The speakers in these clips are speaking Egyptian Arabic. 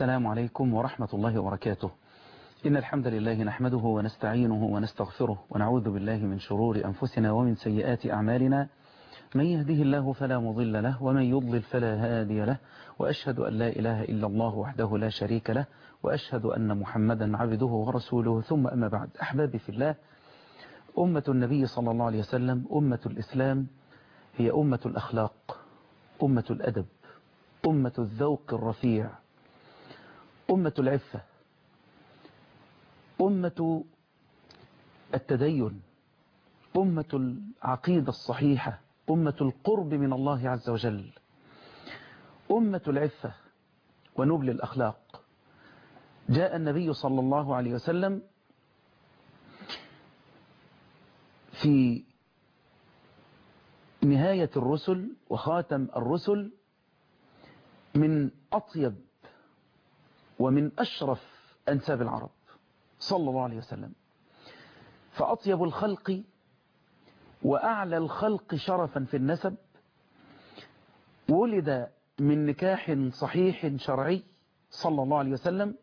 السلام عليكم ورحمة الله وبركاته إن الحمد لله نحمده ونستعينه ونستغفره ونعوذ بالله من شرور أنفسنا ومن سيئات أعمالنا من يهده الله فلا مضل له ومن يضلل فلا هادي له وأشهد أن لا إله إلا الله وحده لا شريك له وأشهد أن محمدا عبده ورسوله ثم أما بعد أحبابي في الله أمة النبي صلى الله عليه وسلم أمة الإسلام هي أمة الأخلاق أمة الأدب أمة الذوق الرفيع أمة العفة أمة التدين أمة العقيدة الصحيحة أمة القرب من الله عز وجل أمة العفة ونبل الأخلاق جاء النبي صلى الله عليه وسلم في نهاية الرسل وخاتم الرسل من أطيب ومن أشرف أنساب العرب صلى الله عليه وسلم فأطيب الخلق وأعلى الخلق شرفا في النسب ولد من نكاح صحيح شرعي صلى الله عليه وسلم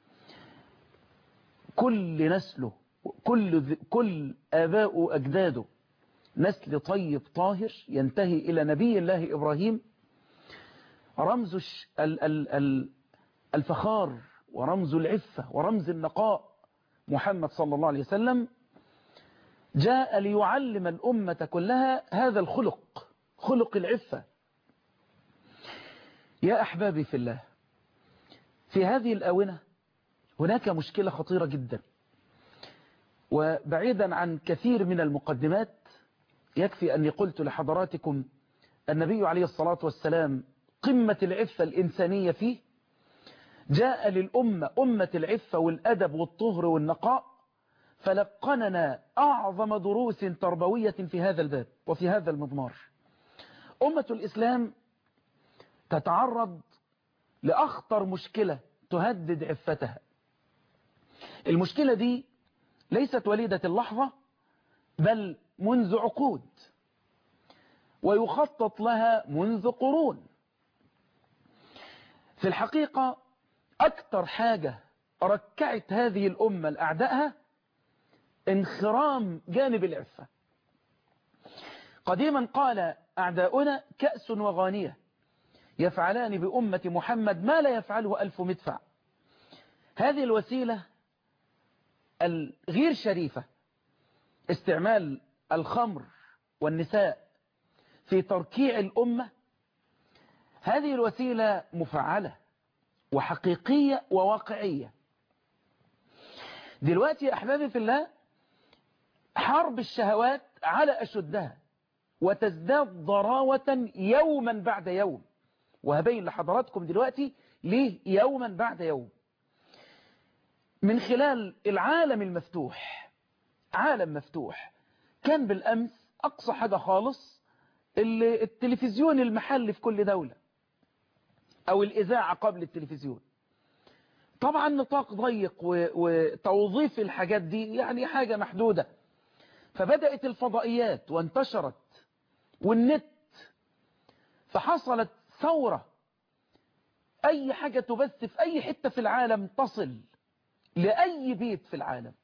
كل نسله كل, كل آباء أجداده نسل طيب طاهر ينتهي إلى نبي الله إبراهيم رمز الفخار ورمز العفة ورمز النقاء محمد صلى الله عليه وسلم جاء ليعلم الأمة كلها هذا الخلق خلق العفة يا أحبابي في الله في هذه الآونة هناك مشكلة خطيرة جدا وبعيدا عن كثير من المقدمات يكفي أني قلت لحضراتكم النبي عليه الصلاة والسلام قمة العفة الإنسانية فيه جاء للأمة أمة العفة والأدب والطهر والنقاء فلقننا أعظم دروس تربوية في هذا الباب وفي هذا المضمار أمة الإسلام تتعرض لأخطر مشكلة تهدد عفتها المشكلة دي ليست وليدة اللحظة بل منذ عقود ويخطط لها منذ قرون في الحقيقة أكثر حاجة ركعت هذه الأمة لأعدائها انخرام جانب العفة قديما قال أعداؤنا كأس وغانية يفعلان بأمة محمد ما لا يفعله ألف مدفع هذه الوسيلة الغير شريفة استعمال الخمر والنساء في تركيع الأمة هذه الوسيلة مفعلة وحقيقية وواقعية دلوقتي يا أحبابي في الله حرب الشهوات على أشدها وتزداد ضراوة يوما بعد يوم وهبين لحضراتكم دلوقتي ليه يوما بعد يوم من خلال العالم المفتوح عالم مفتوح كان بالأمس أقصى حاجة خالص التلفزيون المحلي في كل دولة أو الإذاعة قبل التلفزيون طبعا نطاق ضيق وتوظيف الحاجات دي يعني حاجة محدودة فبدأت الفضائيات وانتشرت والنت فحصلت ثورة أي حاجة تبث في أي حتة في العالم تصل لأي بيت في العالم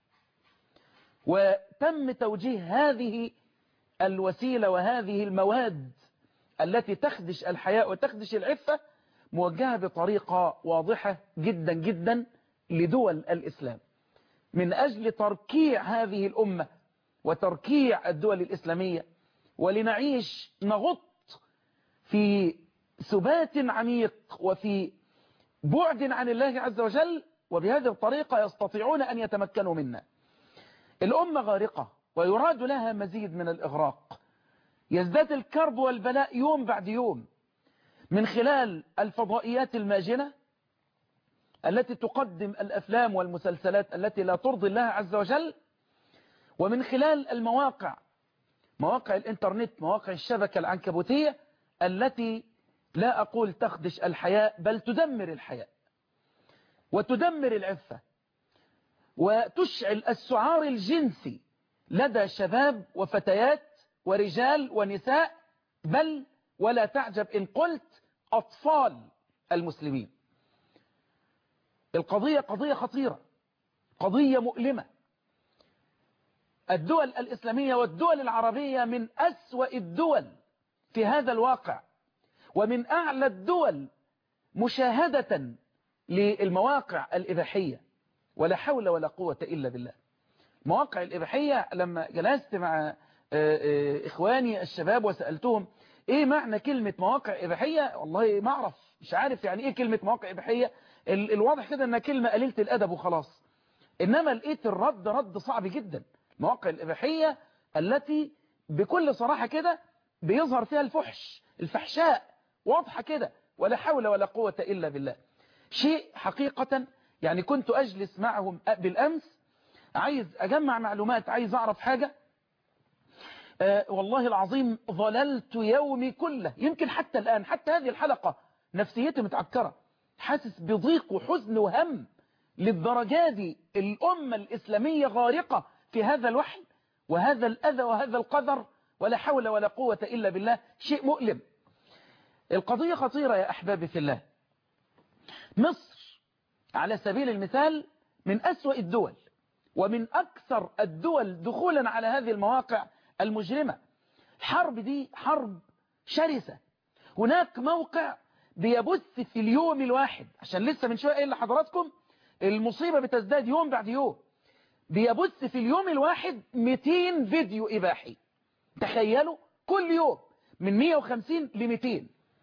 وتم توجيه هذه الوسيلة وهذه المواد التي تخدش الحياء وتخدش العفة موجهة بطريقة واضحة جدا جدا لدول الإسلام من أجل تركيع هذه الأمة وتركيع الدول الإسلامية ولنعيش نغط في ثبات عميق وفي بعد عن الله عز وجل وبهذه الطريقة يستطيعون أن يتمكنوا منا الأمة غارقة ويراد لها مزيد من الإغراق يزداد الكرب والبلاء يوم بعد يوم من خلال الفضائيات الماجنة التي تقدم الأفلام والمسلسلات التي لا ترضي الله عز وجل ومن خلال المواقع مواقع الانترنت مواقع الشبكة العنكبوتية التي لا أقول تخدش الحياء بل تدمر الحياء وتدمر العفة وتشعل السعار الجنسي لدى شباب وفتيات ورجال ونساء بل ولا تعجب إن قلت أطفال المسلمين القضية قضية خطيرة قضية مؤلمة الدول الإسلامية والدول العربية من أسوأ الدول في هذا الواقع ومن أعلى الدول مشاهدة للمواقع الإباحية ولا حول ولا قوة إلا بالله مواقع الإباحية لما جلست مع إخواني الشباب وسألتهم إيه معنى كلمة مواقع إباحية والله ما أعرف مش عارف يعني إيه كلمة مواقع إباحية الواضح كده أنها كلمة قليلة الأدب وخلاص إنما لقيت الرد رد صعب جدا المواقع الإباحية التي بكل صراحة كده بيظهر فيها الفحش الفحشاء واضحة كده ولا حول ولا قوة إلا بالله شيء حقيقة يعني كنت أجلس معهم بالأمس عايز أجمع معلومات عايز أعرف حاجة أه والله العظيم ظللت يومي كله يمكن حتى الآن حتى هذه الحلقة نفسيتي متعكرة حاسس بضيق وحزن وهم للدرجة دي الأمة الإسلامية غارقة في هذا الوحل وهذا الأذى وهذا القدر ولا حول ولا قوة إلا بالله شيء مؤلم القضية خطيرة يا أحبابي في الله مصر على سبيل المثال من أسوأ الدول ومن أكثر الدول دخولا على هذه المواقع المجرمة حرب دي حرب شرسة هناك موقع بيبث في اليوم الواحد عشان لسه من شوية قايل لحضراتكم المصيبة بتزداد يوم بعد يوم بيبث في اليوم الواحد 200 فيديو إباحي تخيلوا كل يوم من 150 ل 200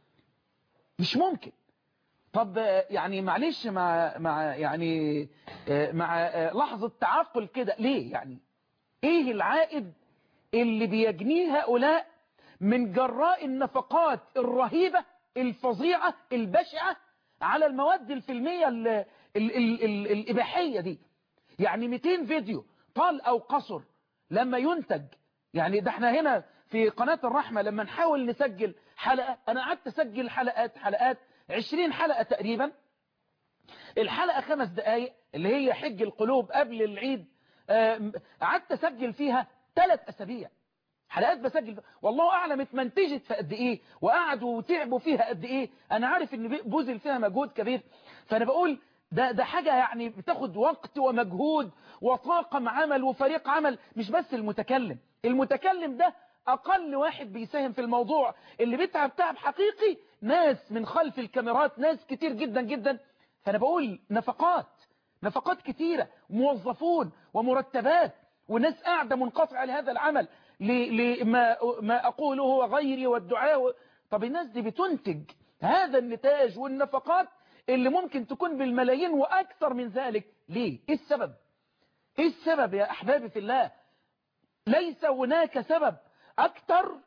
مش ممكن طب يعني معلش مع مع يعني مع لحظة تعقل كده ليه يعني ايه العائد اللي بيجنيه هؤلاء من جراء النفقات الرهيبة الفظيعة البشعة على المواد الفيلمية ال ال ال ال الإباحية دي يعني 200 فيديو طال أو قصر لما ينتج يعني ده احنا هنا في قناة الرحمة لما نحاول نسجل حلقة أنا قعدت أسجل حلقات حلقات 20 حلقة تقريبا الحلقة خمس دقايق اللي هي حج القلوب قبل العيد قعدت أسجل فيها ثلاث أسابيع حلقات بسجل والله أعلم اتمنتجت في قد إيه وقعدوا وتعبوا فيها قد إيه أنا عارف إن بذل فيها مجهود كبير فأنا بقول ده ده حاجة يعني بتاخد وقت ومجهود وطاقم عمل وفريق عمل مش بس المتكلم المتكلم ده أقل واحد بيساهم في الموضوع اللي بيتعب تعب حقيقي ناس من خلف الكاميرات ناس كتير جدا جدا فأنا بقول نفقات نفقات كتيرة موظفون ومرتبات وناس قاعدة منقطعة لهذا العمل لما ما أقوله وغيري والدعاء طب الناس دي بتنتج هذا النتاج والنفقات اللي ممكن تكون بالملايين وأكثر من ذلك ليه؟ إيه السبب؟ إيه السبب يا أحبابي في الله؟ ليس هناك سبب أكثر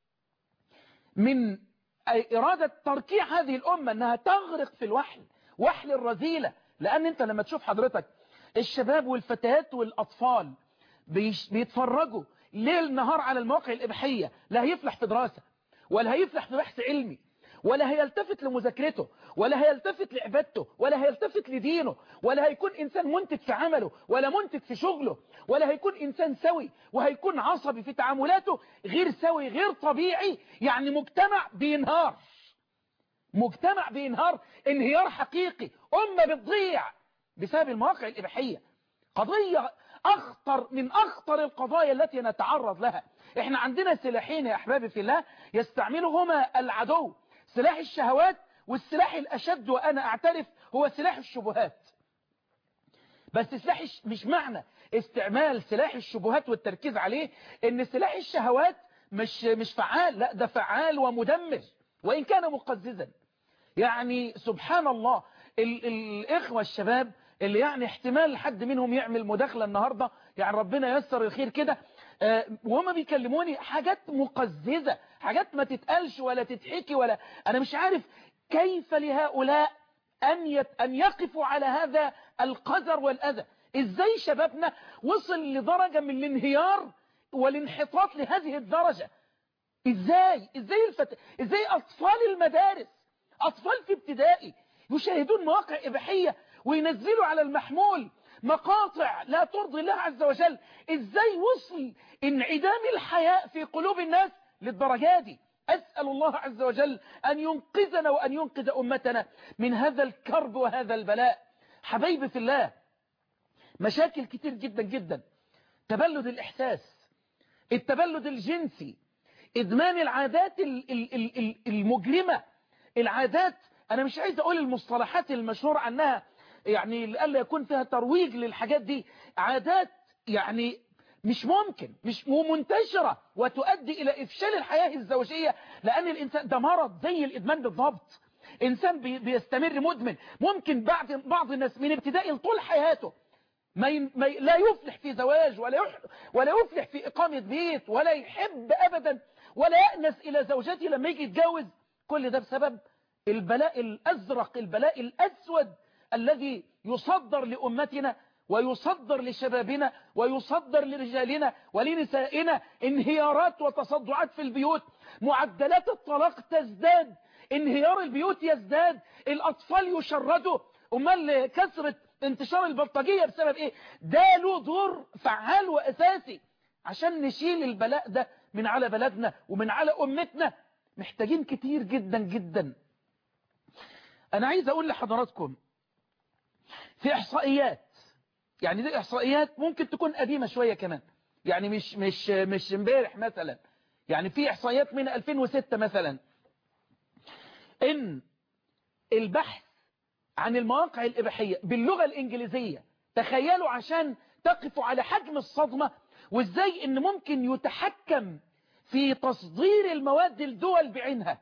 من إرادة تركيع هذه الأمة أنها تغرق في الوحل وحل الرذيلة لأن أنت لما تشوف حضرتك الشباب والفتيات والأطفال بيتفرجوا ليل نهار على المواقع الإباحية لا هيفلح في دراسة ولا هيفلح في بحث علمي ولا هيلتفت لمذاكرته ولا هيلتفت لعبادته ولا هيلتفت لدينه ولا هيكون إنسان منتج في عمله ولا منتج في شغله ولا هيكون إنسان سوي وهيكون عصبي في تعاملاته غير سوي غير طبيعي يعني مجتمع بينهار مجتمع بينهار انهيار حقيقي أمة بتضيع بسبب المواقع الإباحية قضية أخطر من أخطر القضايا التي نتعرض لها احنا عندنا سلاحين يا أحبابي في الله يستعملهما العدو سلاح الشهوات والسلاح الأشد وأنا أعترف هو سلاح الشبهات بس سلاح مش معنى استعمال سلاح الشبهات والتركيز عليه ان سلاح الشهوات مش مش فعال لا ده فعال ومدمر وإن كان مقززا يعني سبحان الله ال الإخوة الشباب اللي يعني احتمال حد منهم يعمل مداخلة النهاردة يعني ربنا يسر الخير كده أه وهم بيكلموني حاجات مقززة حاجات ما تتقالش ولا تتحكي ولا أنا مش عارف كيف لهؤلاء أن, يت أن يقفوا على هذا القذر والأذى إزاي شبابنا وصل لدرجة من الانهيار والانحطاط لهذه الدرجة إزاي إزاي, الفت... إزاي أطفال المدارس أطفال في ابتدائي يشاهدون مواقع إباحية وينزلوا على المحمول مقاطع لا ترضي الله عز وجل ازاي وصل انعدام الحياء في قلوب الناس للدرجة دي أسأل الله عز وجل أن ينقذنا وأن ينقذ أمتنا من هذا الكرب وهذا البلاء حبايبي في الله مشاكل كتير جدا جدا تبلد الإحساس التبلد الجنسي إدمان العادات المجرمة العادات أنا مش عايز أقول المصطلحات المشهور عنها يعني لألا يكون فيها ترويج للحاجات دي عادات يعني مش ممكن مش منتشرة وتؤدي إلى إفشال الحياة الزوجية لأن الإنسان ده مرض زي الإدمان بالضبط إنسان بيستمر مدمن ممكن بعد بعض الناس من ابتداء طول حياته ما ي... ما ي... لا يفلح في زواج ولا يح... ولا يفلح في إقامة بيت ولا يحب أبدا ولا يأنس إلى زوجته لما يجي يتجوز كل ده بسبب البلاء الأزرق البلاء الأسود الذي يصدر لأمتنا ويصدر لشبابنا ويصدر لرجالنا ولنسائنا انهيارات وتصدعات في البيوت معدلات الطلاق تزداد انهيار البيوت يزداد الأطفال يشردوا أمال كثرة انتشار البلطجية بسبب ايه ده له دور فعال وأساسي عشان نشيل البلاء ده من على بلدنا ومن على أمتنا محتاجين كتير جدا جدا أنا عايز أقول لحضراتكم في إحصائيات يعني دي إحصائيات ممكن تكون قديمة شوية كمان يعني مش مش مش امبارح مثلا يعني في إحصائيات من 2006 مثلا إن البحث عن المواقع الإباحية باللغة الإنجليزية تخيلوا عشان تقفوا على حجم الصدمة وإزاي إن ممكن يتحكم في تصدير المواد الدول بعينها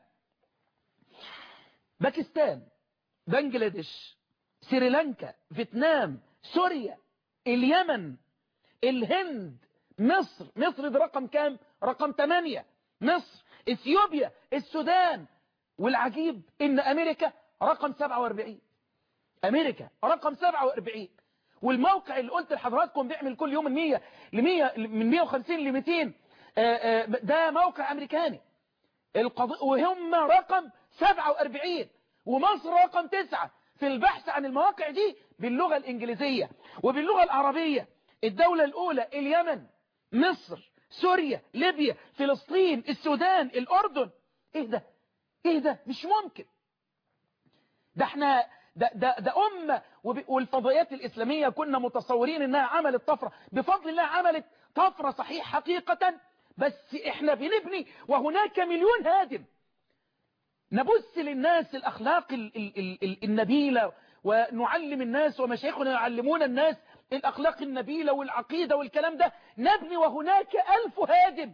باكستان بنجلاديش سريلانكا فيتنام سوريا اليمن الهند مصر مصر ده رقم كام رقم 8 مصر اثيوبيا السودان والعجيب ان امريكا رقم 47 امريكا رقم 47 والموقع اللي قلت لحضراتكم بيعمل كل يوم من 100 ل 100 من 150 ل 200 ده موقع امريكاني القض... وهم رقم 47 ومصر رقم 9 في البحث عن المواقع دي باللغة الإنجليزية وباللغة العربية الدولة الأولى اليمن مصر سوريا ليبيا فلسطين السودان الأردن إيه ده إيه ده مش ممكن ده احنا ده, ده, ده أمة والفضائيات الإسلامية كنا متصورين إنها عملت طفرة بفضل الله عملت طفرة صحيح حقيقة بس احنا بنبني وهناك مليون هادم نبث للناس الأخلاق ال ال ال ال النبيلة ونعلم الناس ومشايخنا يعلمون الناس الأخلاق النبيلة والعقيدة والكلام ده نبني وهناك ألف هادم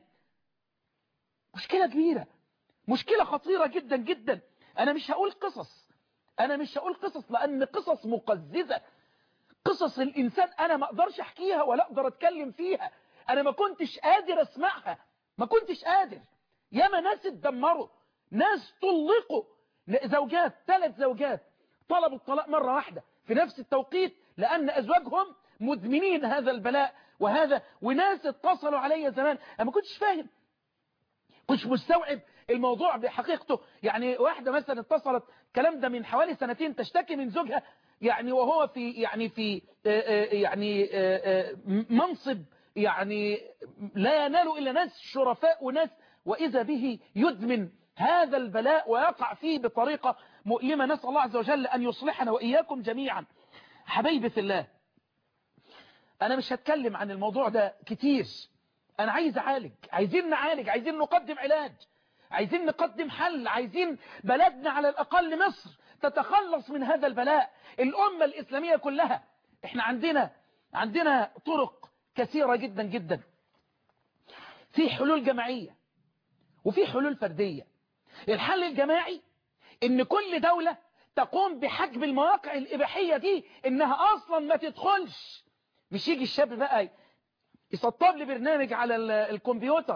مشكلة كبيرة مشكلة خطيرة جدا جدا أنا مش هقول قصص أنا مش هقول قصص لأن قصص مقززة قصص الإنسان أنا ما أقدرش أحكيها ولا أقدر أتكلم فيها أنا ما كنتش قادر أسمعها ما كنتش قادر ياما ناس اتدمروا ناس طلقوا زوجات ثلاث زوجات طلبوا الطلاق مرة واحدة في نفس التوقيت لأن أزواجهم مدمنين هذا البلاء وهذا وناس اتصلوا علي زمان أنا ما كنتش فاهم كنتش مستوعب الموضوع بحقيقته يعني واحدة مثلا اتصلت الكلام ده من حوالي سنتين تشتكي من زوجها يعني وهو في يعني في يعني منصب يعني لا ينال إلا ناس شرفاء وناس وإذا به يدمن هذا البلاء ويقع فيه بطريقة مؤلمة نسأل الله عز وجل أن يصلحنا وإياكم جميعا حبايبي في الله أنا مش هتكلم عن الموضوع ده كتير أنا عايز أعالج عايزين نعالج عايزين نقدم علاج عايزين نقدم حل عايزين بلدنا على الأقل مصر تتخلص من هذا البلاء الأمة الإسلامية كلها احنا عندنا عندنا طرق كثيرة جدا جدا في حلول جماعية وفي حلول فردية الحل الجماعي ان كل دولة تقوم بحجب المواقع الإباحية دي انها اصلا ما تدخلش مش يجي الشاب بقى يسطب لي برنامج على الكمبيوتر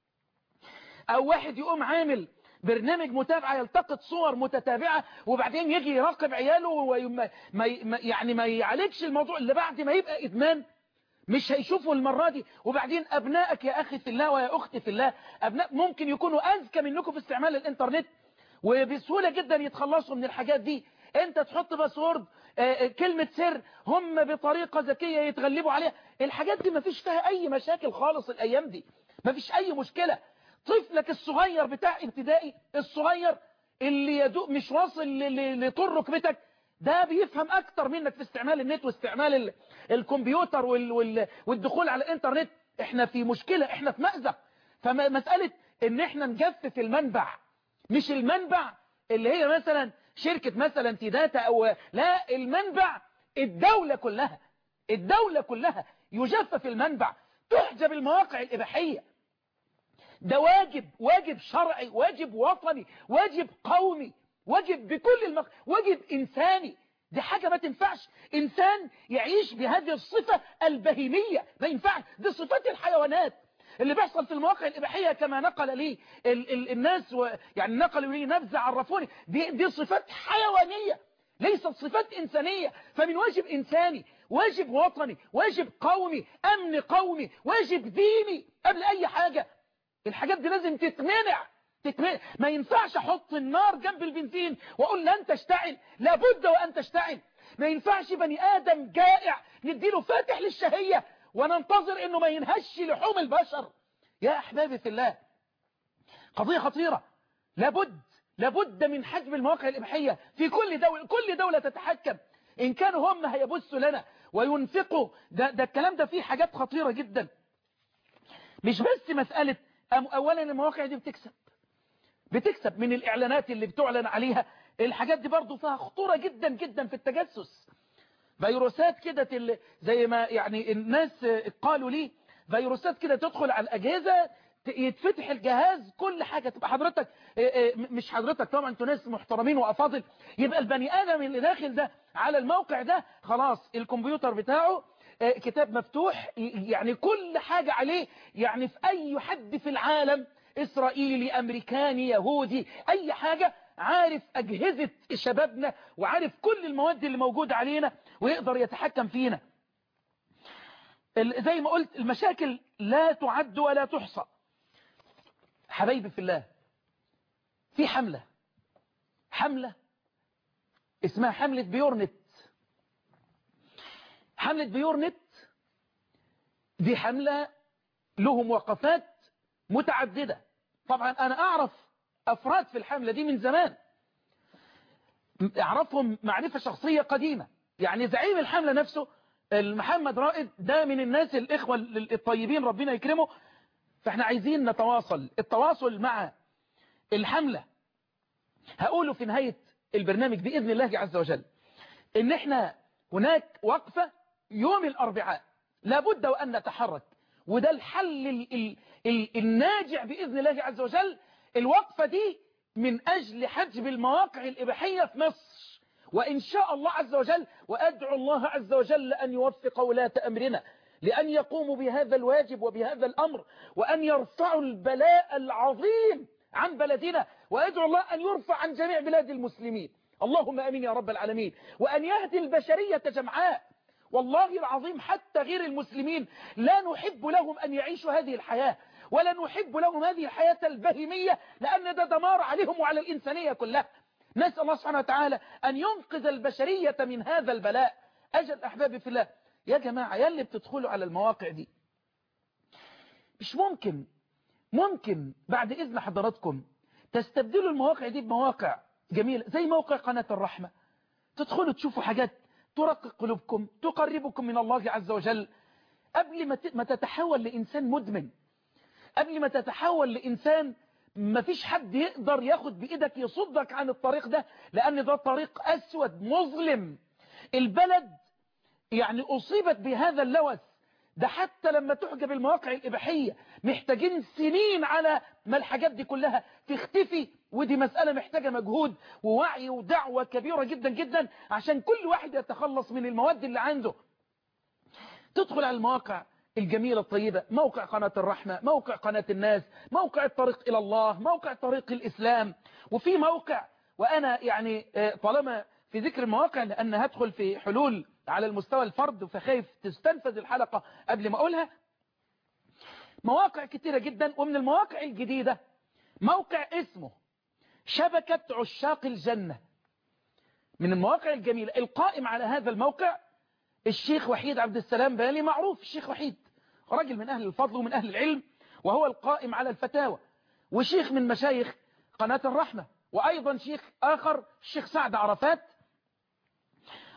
او واحد يقوم عامل برنامج متابعة يلتقط صور متتابعة وبعدين يجي يراقب عياله وما يعني ما يعالجش الموضوع اللي بعد ما يبقى إدمان مش هيشوفوا المرة دي وبعدين أبنائك يا أخي في الله ويا أختي في الله أبناء ممكن يكونوا أذكى منكم في استعمال الإنترنت وبسهولة جدا يتخلصوا من الحاجات دي انت تحط باسورد كلمة سر هم بطريقة ذكية يتغلبوا عليها الحاجات دي مفيش فيها أي مشاكل خالص الأيام دي مفيش أي مشكلة طفلك الصغير بتاع ابتدائي الصغير اللي يدوق مش واصل لطول ركبتك ده بيفهم اكتر منك في استعمال النت واستعمال ال... الكمبيوتر وال... وال... والدخول على الانترنت احنا في مشكلة احنا في مأزق فمسألة ان احنا نجفف المنبع مش المنبع اللي هي مثلا شركة مثلا تيداتا او لا المنبع الدولة كلها الدولة كلها يجفف المنبع تحجب المواقع الإباحية ده واجب واجب شرعي واجب وطني واجب قومي واجب بكل المق... واجب إنساني دي حاجة ما تنفعش إنسان يعيش بهذه الصفة البهيمية ما ينفعش دي صفات الحيوانات اللي بيحصل في المواقع الإباحية كما نقل لي ال ال الناس و... يعني نقلوا لي نبذة عرفوني دي, دي صفات حيوانية ليست صفات إنسانية فمن واجب إنساني واجب وطني واجب قومي أمن قومي واجب ديني قبل أي حاجة الحاجات دي لازم تتمنع تتمنع ما ينفعش أحط النار جنب البنزين وأقول لن تشتعل لابد وأن تشتعل ما ينفعش بني آدم جائع نديله فاتح للشهية وننتظر أنه ما ينهش لحوم البشر يا أحبابي في الله قضية خطيرة لابد لابد من حجم المواقع الإباحية في كل دولة كل دولة تتحكم إن كانوا هم هيبثوا لنا وينفقوا ده, ده الكلام ده فيه حاجات خطيرة جدا مش بس مسألة أولا المواقع دي بتكسب بتكسب من الإعلانات اللي بتعلن عليها الحاجات دي برضو فيها خطورة جدا جدا في التجسس فيروسات كده زي ما يعني الناس قالوا لي فيروسات كده تدخل على الأجهزة يتفتح الجهاز كل حاجة تبقى حضرتك مش حضرتك طبعا انتوا ناس محترمين وأفاضل يبقى البني آدم اللي داخل ده على الموقع ده خلاص الكمبيوتر بتاعه كتاب مفتوح يعني كل حاجة عليه يعني في أي حد في العالم إسرائيلي أمريكاني يهودي أي حاجة عارف أجهزة شبابنا وعارف كل المواد اللي موجودة علينا ويقدر يتحكم فينا زي ما قلت المشاكل لا تعد ولا تحصى حبايبي في الله في حملة حملة اسمها حملة بيورنت حملة بيورنت دي حملة لهم وقفات متعددة طبعا أنا أعرف أفراد في الحملة دي من زمان أعرفهم معرفة شخصية قديمة يعني زعيم الحملة نفسه محمد رائد ده من الناس الإخوة الطيبين ربنا يكرمه فاحنا عايزين نتواصل التواصل مع الحملة هقوله في نهاية البرنامج بإذن الله عز وجل ان احنا هناك وقفة يوم الأربعاء لابد وأن نتحرك وده الحل ال ال ال الناجع بإذن الله عز وجل الوقفة دي من أجل حجب المواقع الإباحية في مصر وإن شاء الله عز وجل وأدعو الله عز وجل أن يوفق ولاة أمرنا لأن يقوموا بهذا الواجب وبهذا الأمر وأن يرفعوا البلاء العظيم عن بلدنا وأدعو الله أن يرفع عن جميع بلاد المسلمين اللهم أمين يا رب العالمين وأن يهدي البشرية جمعاء والله العظيم حتى غير المسلمين لا نحب لهم أن يعيشوا هذه الحياة ولا نحب لهم هذه الحياة البهيمية لأن ده دمار عليهم وعلى الإنسانية كلها نسأل الله سبحانه وتعالى أن ينقذ البشرية من هذا البلاء أجل أحبابي في الله يا جماعة يا اللي بتدخلوا على المواقع دي مش ممكن ممكن بعد إذن حضراتكم تستبدلوا المواقع دي بمواقع جميلة زي موقع قناة الرحمة تدخلوا تشوفوا حاجات ترقق قلوبكم تقربكم من الله عز وجل قبل ما تتحول لإنسان مدمن قبل ما تتحول لإنسان ما فيش حد يقدر ياخد بإيدك يصدك عن الطريق ده لأن ده طريق أسود مظلم البلد يعني أصيبت بهذا اللوث ده حتى لما تحجب المواقع الإباحية محتاجين سنين على ما الحاجات دي كلها تختفي ودي مسألة محتاجة مجهود ووعي ودعوة كبيرة جدا جدا عشان كل واحد يتخلص من المواد اللي عنده تدخل على المواقع الجميلة الطيبة موقع قناة الرحمة موقع قناة الناس موقع الطريق إلى الله موقع طريق الإسلام وفي موقع وأنا يعني طالما في ذكر المواقع لأن هدخل في حلول على المستوى الفرد فخايف تستنفذ الحلقة قبل ما أقولها مواقع كتيرة جدا ومن المواقع الجديدة موقع اسمه شبكة عشاق الجنة من المواقع الجميلة القائم على هذا الموقع الشيخ وحيد عبد السلام بالي معروف الشيخ وحيد راجل من أهل الفضل ومن أهل العلم وهو القائم على الفتاوى وشيخ من مشايخ قناة الرحمة وأيضا شيخ آخر الشيخ سعد عرفات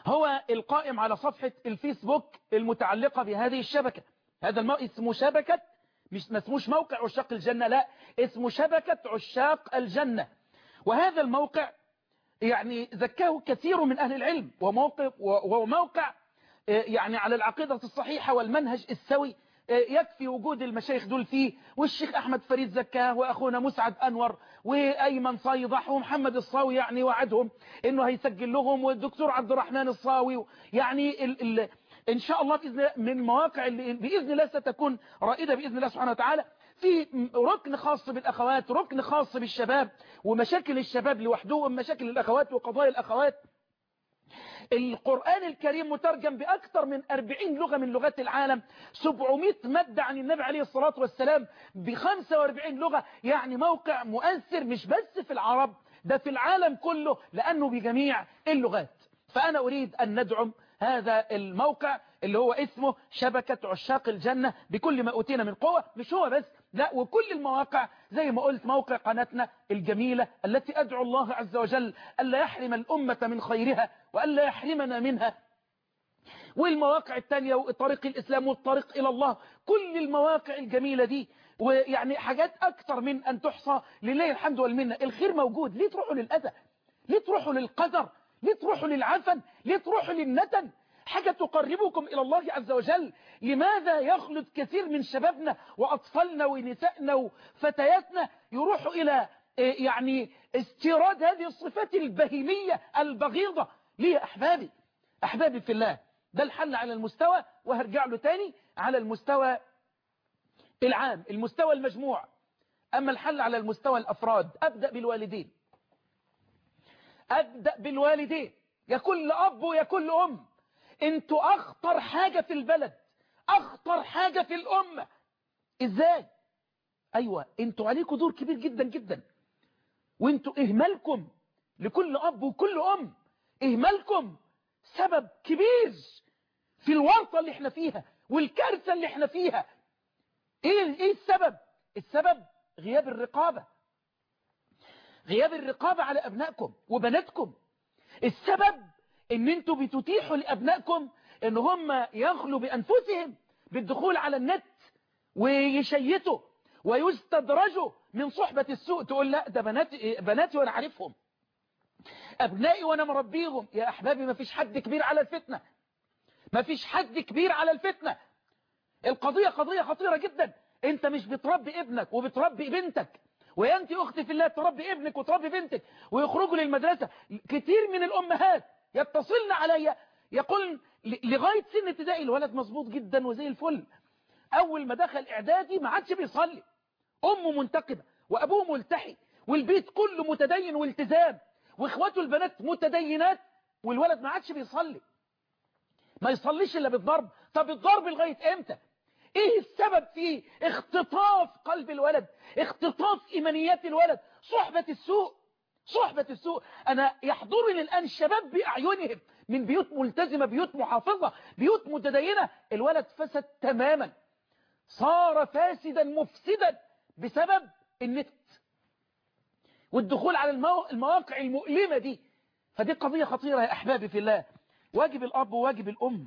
هو القائم على صفحة الفيسبوك المتعلقة بهذه الشبكة هذا الموقع اسمه شبكة مش ما اسموش موقع عشاق الجنة لا اسمه شبكة عشاق الجنة وهذا الموقع يعني ذكاه كثير من أهل العلم وموقع, وموقع يعني على العقيدة الصحيحة والمنهج السوي يكفي وجود المشايخ دول فيه والشيخ أحمد فريد زكاه وأخونا مسعد أنور وأيمن صيضح ومحمد الصاوي يعني وعدهم إنه هيسجل لهم والدكتور عبد الرحمن الصاوي يعني ال ال إن شاء الله بإذن الله من المواقع اللي بإذن الله ستكون رائدة بإذن الله سبحانه وتعالى في ركن خاص بالأخوات ركن خاص بالشباب ومشاكل الشباب لوحدهم مشاكل الأخوات وقضايا الأخوات القرآن الكريم مترجم بأكثر من 40 لغة من لغات العالم 700 مادة عن النبي عليه الصلاة والسلام ب 45 لغة يعني موقع مؤثر مش بس في العرب ده في العالم كله لأنه بجميع اللغات فأنا أريد أن ندعم هذا الموقع اللي هو اسمه شبكة عشاق الجنة بكل ما أوتينا من قوة مش هو بس لا وكل المواقع زي ما قلت موقع قناتنا الجميلة التي أدعو الله عز وجل ألا يحرم الأمة من خيرها وألا يحرمنا منها والمواقع التانية وطريق الإسلام والطريق إلى الله كل المواقع الجميلة دي ويعني حاجات أكثر من أن تحصى لله الحمد والمنة الخير موجود ليه تروحوا للأذى ليه تروحوا للقدر ليه تروحوا للعفن ليه تروحوا للنتن حاجة تقربكم إلى الله عز وجل لماذا يخلط كثير من شبابنا وأطفالنا ونسائنا وفتياتنا يروحوا إلى يعني استيراد هذه الصفات البهيمية البغيضة ليه أحبابي أحبابي في الله ده الحل على المستوى وهرجع له تاني على المستوى العام المستوى المجموع أما الحل على المستوى الأفراد أبدأ بالوالدين أبدأ بالوالدين يا كل أب ويا كل أم انتوا أخطر حاجة في البلد أخطر حاجة في الأمة إزاي أيوة انتوا عليكم دور كبير جدا جدا وانتوا إهمالكم لكل أب وكل أم إهمالكم سبب كبير في الورطة اللي احنا فيها والكارثة اللي احنا فيها ايه, إيه السبب السبب غياب الرقابة غياب الرقابة على أبنائكم وبناتكم السبب ان انتوا بتتيحوا لأبنائكم ان هم يغلوا بأنفسهم بالدخول على النت ويشيتوا ويستدرجوا من صحبة السوء تقول لا ده بناتي, بناتي وانا عارفهم أبنائي وانا مربيهم يا أحبابي ما فيش حد كبير على الفتنة ما فيش حد كبير على الفتنة القضية قضية خطيرة جدا انت مش بتربي ابنك وبتربي بنتك وانت اختي في الله تربي ابنك وتربي بنتك ويخرجوا للمدرسة كتير من الامهات يتصلن عليا يقول لغاية سن ابتدائي الولد مظبوط جدا وزي الفل اول ما دخل اعدادي ما عادش بيصلي امه منتقبة وابوه ملتحي والبيت كله متدين والتزام واخواته البنات متدينات والولد ما عادش بيصلي ما يصليش الا بالضرب طب الضرب لغاية امتى ايه السبب في اختطاف قلب الولد اختطاف ايمانيات الولد صحبة السوء صحبة السوء انا يحضرني الان شباب باعينهم من بيوت ملتزمة بيوت محافظة بيوت متدينة الولد فسد تماما صار فاسدا مفسدا بسبب النت والدخول على المواقع المؤلمة دي فدي قضية خطيرة يا احبابي في الله واجب الاب وواجب الام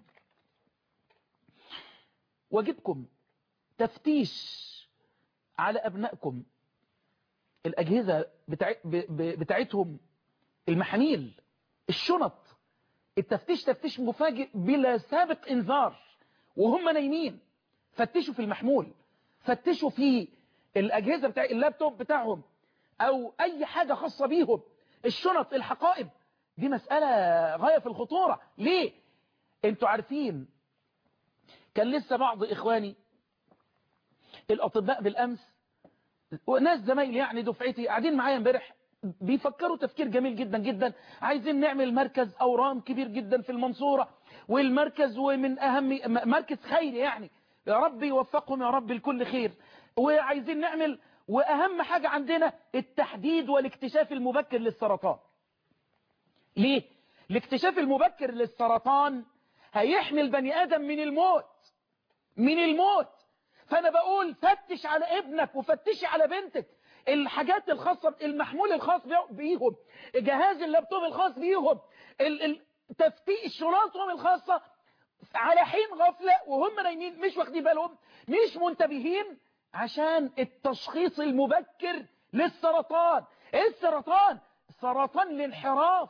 واجبكم تفتيش على أبنائكم الأجهزة بتاع... ب... ب... بتاعتهم المحاميل الشنط التفتيش تفتيش مفاجئ بلا سابق انذار وهم نايمين فتشوا في المحمول فتشوا في الأجهزة بتاع اللابتوب بتاعهم أو أي حاجة خاصة بيهم الشنط الحقائب دي مسألة غاية في الخطورة ليه انتوا عارفين كان لسه بعض إخواني الأطباء بالأمس وناس زمايل يعني دفعتي قاعدين معايا امبارح بيفكروا تفكير جميل جدا جدا عايزين نعمل مركز أورام كبير جدا في المنصورة والمركز ومن أهم مركز خير يعني يا رب يوفقهم يا رب لكل خير وعايزين نعمل وأهم حاجة عندنا التحديد والاكتشاف المبكر للسرطان ليه؟ الاكتشاف المبكر للسرطان هيحمي البني آدم من الموت من الموت فأنا بقول فتش على ابنك وفتشي على بنتك الحاجات الخاصة المحمول الخاص بيهم جهاز اللابتوب الخاص بيهم ال ال تفتيش شنطهم الخاصة على حين غفلة وهم نايمين مش واخدين بالهم مش منتبهين عشان التشخيص المبكر للسرطان ايه السرطان سرطان الانحراف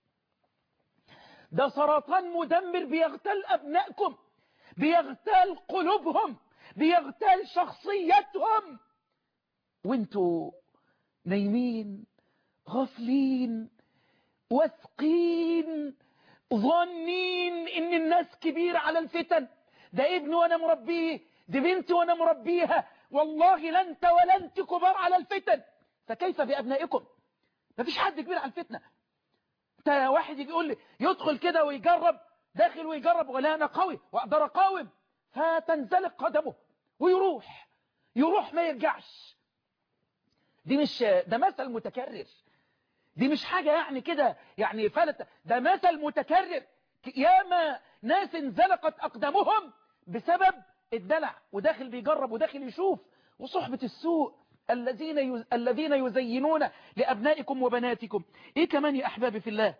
ده سرطان مدمر بيغتال ابنائكم بيغتال قلوبهم بيغتال شخصيتهم وانتوا نايمين غافلين واثقين ظنين ان الناس كبيرة على الفتن ده ابني وانا مربيه دي بنتي وانا مربيها والله لا انت ولا انت كبار على الفتن فكيف بابنائكم مفيش حد كبير على الفتنة انت واحد يجي يقول لي يدخل كده ويجرب داخل ويجرب ولا انا قوي واقدر اقاوم فتنزلق قدمه ويروح يروح ما يرجعش دي مش ده مثل متكرر دي مش حاجة يعني كده يعني فلت ده مثل متكرر ياما ناس انزلقت أقدامهم بسبب الدلع وداخل بيجرب وداخل يشوف وصحبة السوء الذين يز... الذين يزينون لأبنائكم وبناتكم إيه كمان يا أحبابي في الله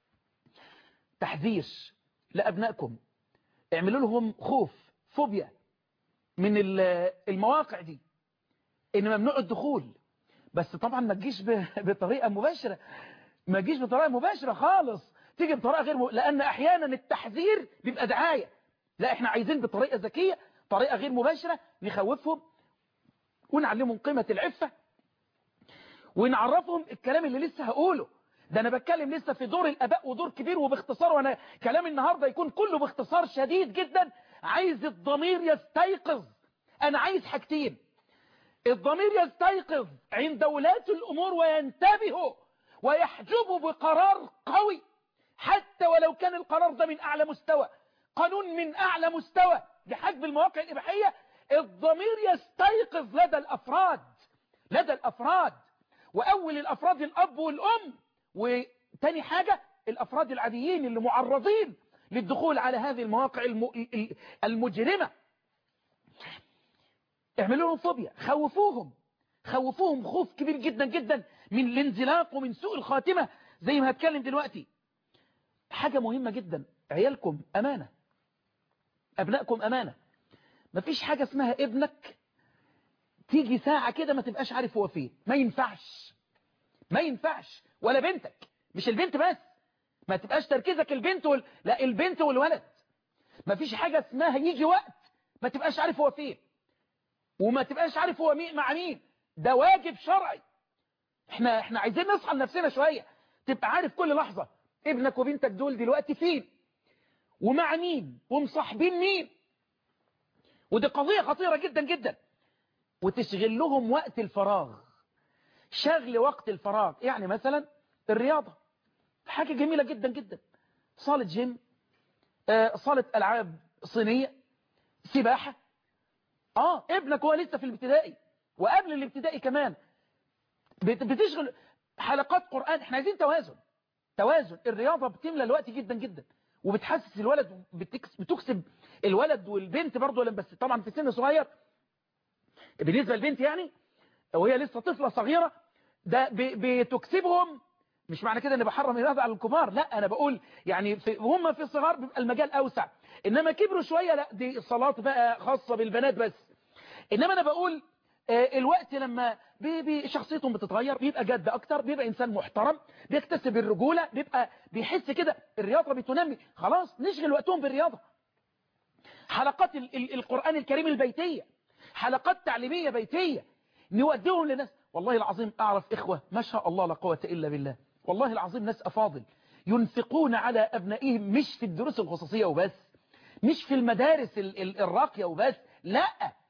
تحذير لأبنائكم اعملوا لهم خوف فوبيا من المواقع دي إن ممنوع الدخول بس طبعا ما تجيش بطريقة مباشرة ما تجيش بطريقة مباشرة خالص تيجي بطريقة غير م... لأن أحيانا التحذير بيبقى دعاية لا احنا عايزين بطريقة ذكية طريقة غير مباشرة نخوفهم ونعلمهم قيمة العفة ونعرفهم الكلام اللي لسه هقوله ده أنا بتكلم لسه في دور الأباء ودور كبير وباختصار وأنا كلام النهاردة يكون كله باختصار شديد جدا عايز الضمير يستيقظ أنا عايز حاجتين الضمير يستيقظ عند ولاة الأمور وينتبهوا ويحجبوا بقرار قوي حتى ولو كان القرار ده من أعلى مستوى قانون من أعلى مستوى لحجب المواقع الإباحية الضمير يستيقظ لدى الأفراد لدى الأفراد وأول الأفراد الأب والأم وتاني حاجة الأفراد العاديين اللي معرضين للدخول على هذه المواقع المجرمة اعملوا لهم فوبيا خوفوهم خوفوهم خوف كبير جدا جدا من الانزلاق ومن سوء الخاتمة زي ما هتكلم دلوقتي حاجة مهمة جدا عيالكم أمانة أبنائكم أمانة مفيش حاجة اسمها ابنك تيجي ساعة كده ما تبقاش عارف هو فين ما ينفعش ما ينفعش ولا بنتك مش البنت بس ما تبقاش تركيزك البنت وال... لا البنت والولد مفيش حاجة اسمها يجي وقت ما تبقاش عارف هو فين وما تبقاش عارف هو مين مع مين ده واجب شرعي احنا احنا عايزين نصحى لنفسنا شوية تبقى عارف كل لحظة ابنك وبنتك دول دلوقتي فين ومع مين ومصاحبين مين ودي قضية خطيرة جدا جدا وتشغل لهم وقت الفراغ شغل وقت الفراغ يعني مثلا الرياضة حاجة جميلة جدا جدا صالة جيم آه صالة ألعاب صينية سباحة اه ابنك هو لسه في الابتدائي وقبل الابتدائي كمان بتشغل حلقات قرآن احنا عايزين توازن توازن الرياضة بتملى الوقت جدا جدا وبتحسس الولد بتكسب الولد والبنت برضه بس طبعا في سن صغير بالنسبة للبنت يعني وهي لسه طفلة صغيرة ده بتكسبهم مش معنى كده ان بحرم الرياضة على الكبار لا انا بقول يعني في هم في الصغار بيبقى المجال اوسع انما كبروا شوية لا دي صلاة بقى خاصة بالبنات بس انما انا بقول الوقت لما بي شخصيتهم بتتغير بيبقى جد اكتر بيبقى انسان محترم بيكتسب الرجولة بيبقى بيحس كده الرياضة بتنمي خلاص نشغل وقتهم بالرياضة حلقات ال ال القرآن الكريم البيتية حلقات تعليمية بيتية نوديهم للناس والله العظيم اعرف اخوة ما شاء الله لا قوة الا بالله والله العظيم ناس افاضل ينفقون على ابنائهم مش في الدروس الخصوصية وبس مش في المدارس ال ال الراقية وبس لا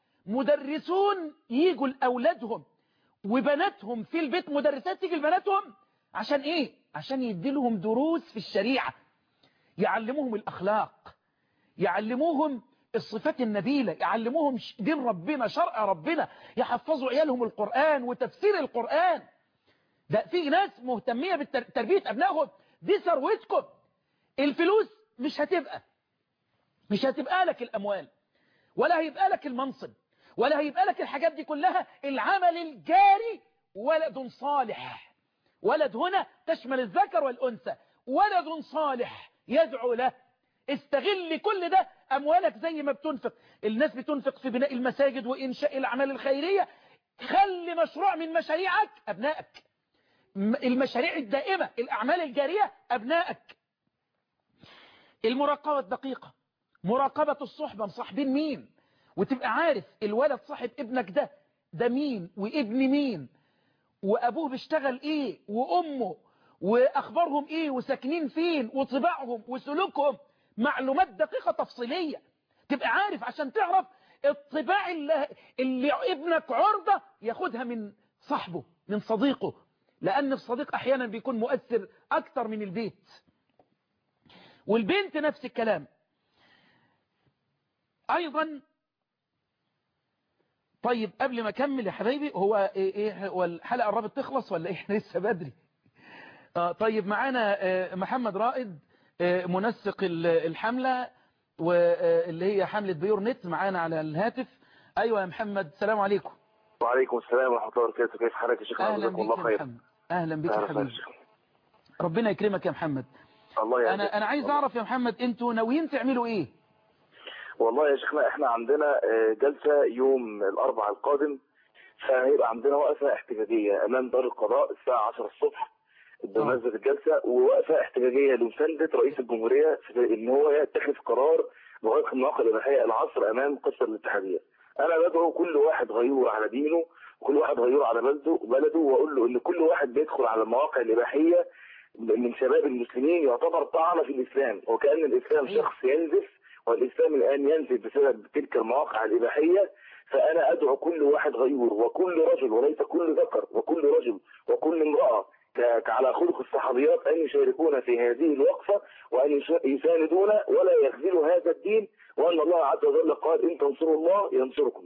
مدرسون يجوا لأولادهم وبناتهم في البيت مدرسات تيجي لبناتهم عشان ايه عشان يديلهم دروس في الشريعة يعلموهم الأخلاق يعلموهم الصفات النبيلة يعلموهم دين ربنا شرع ربنا يحفظوا عيالهم القرآن وتفسير القرآن ده في ناس مهتمية بتربية أبنائهم دي ثروتكم الفلوس مش هتبقى مش هتبقى لك الأموال ولا هيبقى لك المنصب ولا هيبقى لك الحاجات دي كلها العمل الجاري ولد صالح ولد هنا تشمل الذكر والأنثى ولد صالح يدعو له استغل كل ده أموالك زي ما بتنفق الناس بتنفق في بناء المساجد وإنشاء الأعمال الخيرية خلي مشروع من مشاريعك أبنائك المشاريع الدائمة الأعمال الجارية أبنائك المراقبة الدقيقة مراقبة الصحبة مصاحبين مين وتبقى عارف الولد صاحب ابنك ده ده مين وابن مين وأبوه بيشتغل إيه وأمه وأخبارهم إيه وساكنين فين وطباعهم وسلوكهم معلومات دقيقة تفصيلية تبقى عارف عشان تعرف الطباع اللي, اللي ابنك عرضة ياخدها من صاحبه من صديقه لأن الصديق أحيانا بيكون مؤثر أكتر من البيت والبنت نفس الكلام أيضا طيب قبل ما أكمل يا حبايبي هو إيه, إيه هو الحلقة قربت تخلص ولا إيه احنا لسه بدري آه طيب معانا آه محمد رائد آه منسق الحملة واللي هي حملة بيور نت معانا على الهاتف أيوة يا محمد السلام عليكم وعليكم السلام ورحمة الله وبركاته كيف حالك يا شيخ أهلا بك يا محمد أهلا بك يا حبيبي ربنا يكرمك يا محمد الله يعزك أنا أنا عايز أعرف يا محمد أنتوا ناويين تعملوا إيه والله يا شيخنا احنا عندنا جلسة يوم الأربعاء القادم فهيبقى عندنا وقفة احتجاجية أمام دار القضاء الساعة 10 الصبح بمناسبة الجلسة ووقفة احتجاجية لمساندة رئيس الجمهورية في إن هو يتخذ قرار بغلق المواقع الإباحية العصر أمام قصة الاتحادية. أنا بدعو كل واحد غيور على دينه وكل واحد غيور على بلده بلده وأقول له إن كل واحد بيدخل على المواقع الإباحية من شباب المسلمين يعتبر طعنة في الإسلام وكأن الإسلام شخص ينزف والإسلام الآن ينزف بسبب تلك المواقع الإباحية فأنا أدعو كل واحد غيور وكل رجل وليس كل ذكر وكل رجل وكل امرأة على خلق الصحابيات أن يشاركون في هذه الوقفة وأن يساندون ولا يخذلوا هذا الدين وأن الله عز وجل قال إن تنصروا الله ينصركم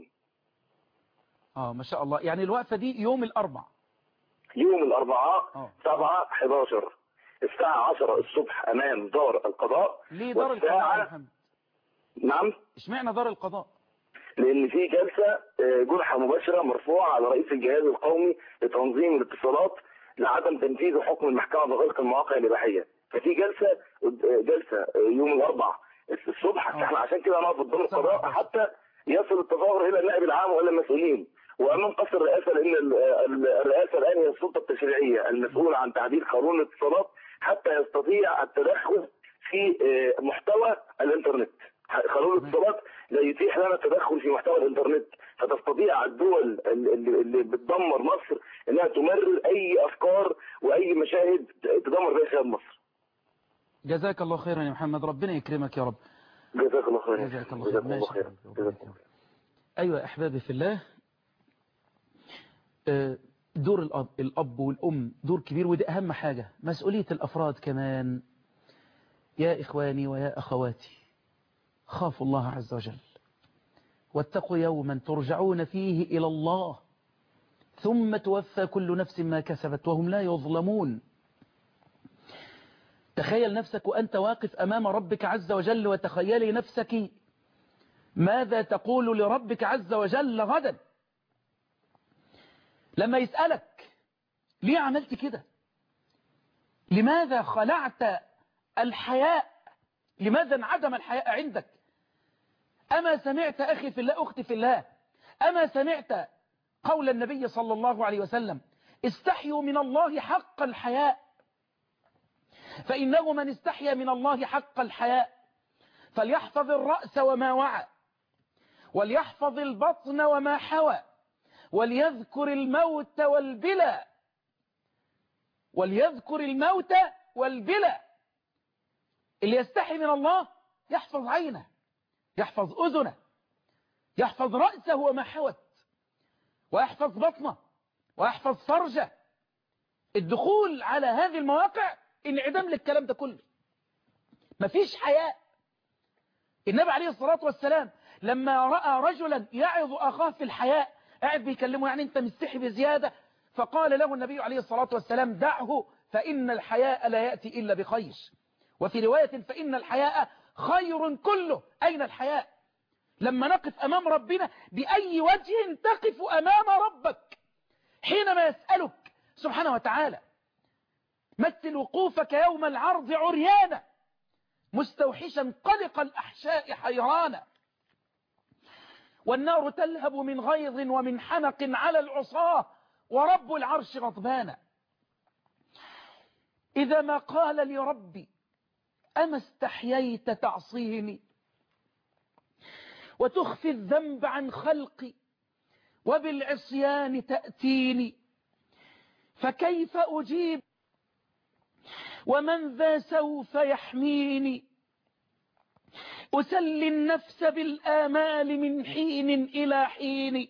آه ما شاء الله يعني الوقفة دي يوم الأربع يوم الأربعاء 7 11 الساعة 10 الصبح أمام دار القضاء ليه دار القضاء يا محمد نعم اشمعنى دار القضاء لان في جلسه جرحه مباشره مرفوعه على رئيس الجهاز القومي لتنظيم الاتصالات لعدم تنفيذ حكم المحكمه بغلق المواقع الاباحيه ففي جلسه جلسه يوم الاربعاء الصبح احنا عشان كده نقف قدام القضاء حتى يصل التظاهر الى النائب العام والى المسؤولين وامام قصر الرئاسه لان الرئاسه الان هي السلطه التشريعيه المسؤوله عن تعديل قانون الاتصالات حتى يستطيع التدخل في محتوى الانترنت قانون الاتصالات لا يتيح لنا التدخل في محتوى الانترنت فتستطيع الدول اللي بتدمر مصر انها تمرر اي افكار واي مشاهد تدمر بها شباب مصر جزاك الله خيرا يا محمد ربنا يكرمك يا رب جزاك الله خيرا جزاك الله خيرا ماشي ايوه احبابي في الله دور الاب الاب والام دور كبير ودي اهم حاجه مسؤوليه الافراد كمان يا اخواني ويا اخواتي خافوا الله عز وجل واتقوا يوما ترجعون فيه إلى الله ثم توفى كل نفس ما كسبت وهم لا يظلمون تخيل نفسك وأنت واقف أمام ربك عز وجل وتخيلي نفسك ماذا تقول لربك عز وجل غدا لما يسألك ليه عملت كده لماذا خلعت الحياء لماذا انعدم الحياء عندك أما سمعت أخي في الله أختي في الله أما سمعت قول النبي صلى الله عليه وسلم استحيوا من الله حق الحياء فإنه من استحيا من الله حق الحياء فليحفظ الرأس وما وعى وليحفظ البطن وما حوى وليذكر الموت والبلى وليذكر الموت والبلى اللي يستحي من الله يحفظ عينه يحفظ أذنه يحفظ رأسه وما حوت ويحفظ بطنه ويحفظ فرجه الدخول على هذه المواقع انعدام للكلام ده كله مفيش حياء النبي عليه الصلاة والسلام لما رأى رجلا يعظ أخاه في الحياء قاعد بيكلمه يعني انت مستحي بزيادة فقال له النبي عليه الصلاة والسلام دعه فإن الحياء لا يأتي إلا بخير وفي رواية فإن الحياء خير كله أين الحياء لما نقف أمام ربنا بأي وجه تقف أمام ربك حينما يسألك سبحانه وتعالى مثل وقوفك يوم العرض عريانا مستوحشا قلق الأحشاء حيرانا والنار تلهب من غيظ ومن حنق على العصاة ورب العرش غضبانا إذا ما قال لربي أما استحييت تعصيني وتخفي الذنب عن خلقي وبالعصيان تأتيني فكيف أجيب ومن ذا سوف يحميني أسلي النفس بالآمال من حين إلى حين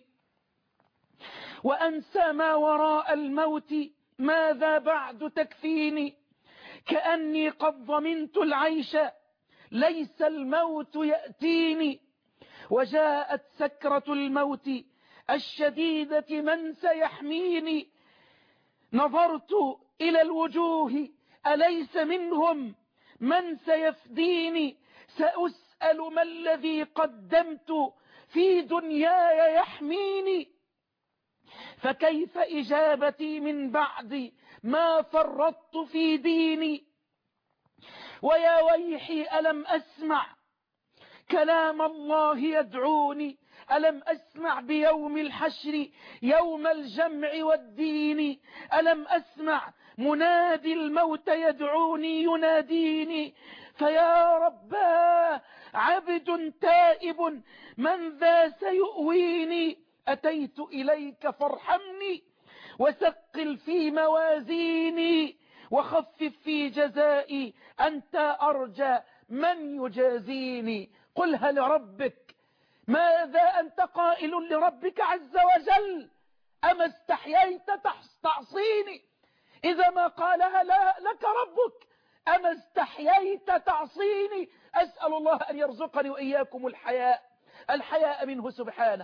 وأنسى ما وراء الموت ماذا بعد تكفيني كأني قد ضمنت العيش ليس الموت يأتيني وجاءت سكرة الموت الشديدة من سيحميني نظرت إلى الوجوه أليس منهم من سيفديني سأسأل ما الذي قدمت في دنياي يحميني فكيف إجابتي من بعد ما فرطت في ديني ويا ويحي ألم أسمع كلام الله يدعوني ألم أسمع بيوم الحشر يوم الجمع والدين ألم أسمع منادي الموت يدعوني يناديني فيا ربا عبد تائب من ذا سيؤويني أتيت إليك فارحمني وثقل في موازيني وخفف في جزائي أنت أرجى من يجازيني قلها لربك ماذا أنت قائل لربك عز وجل أما استحييت تعصيني إذا ما قالها لا لك ربك أما استحييت تعصيني أسأل الله أن يرزقني وإياكم الحياء الحياء منه سبحانه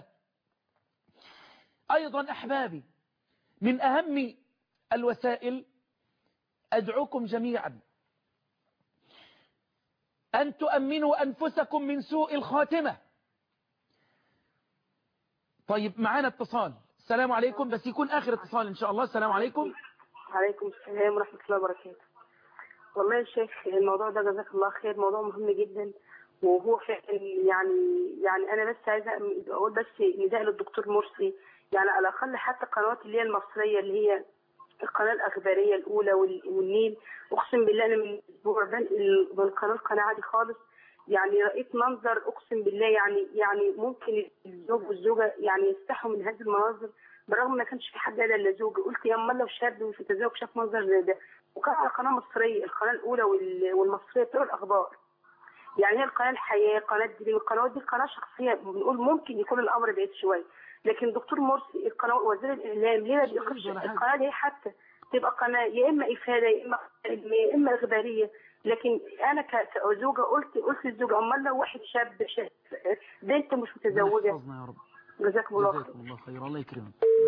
أيضا أحبابي من أهم الوسائل أدعوكم جميعا أن تؤمنوا أنفسكم من سوء الخاتمة طيب معانا اتصال السلام عليكم بس يكون آخر اتصال إن شاء الله السلام عليكم عليكم السلام ورحمة الله وبركاته والله يا شيخ الموضوع ده جزاك الله خير موضوع مهم جدا وهو فعلا يعني يعني انا بس عايزه اقول بس نداء للدكتور مرسي يعني على الاقل حتى القنوات اللي هي المصريه اللي هي القناه الاخباريه الاولى والنيل اقسم بالله انا من الاسبوع بنقل من قناه القناه دي خالص يعني رأيت منظر اقسم بالله يعني يعني ممكن الزوج والزوجه يعني يستحوا من هذه المناظر بالرغم ما كانش في حد قال الا زوجي قلت يا امال لو شاب في تزوج شاف منظر زي ده وكان على قناه مصريه القناه الاولى والمصريه بتوع الاخبار يعني هي القناه الحياه قناه دي القنوات دي قناه شخصيه بنقول ممكن يكون الامر بعيد شويه لكن دكتور مرسي القناه وزير الاعلام ليه ما بيقفش القناه دي حتى تبقى قناه يا اما افاده يا اما يا اما اخباريه لكن انا كزوجه قلت قلت للزوجه امال لو واحد شاب شاب بنت مش متزوجه يا رب جزاكم الله جزاكم خير الله خير الله يكرمك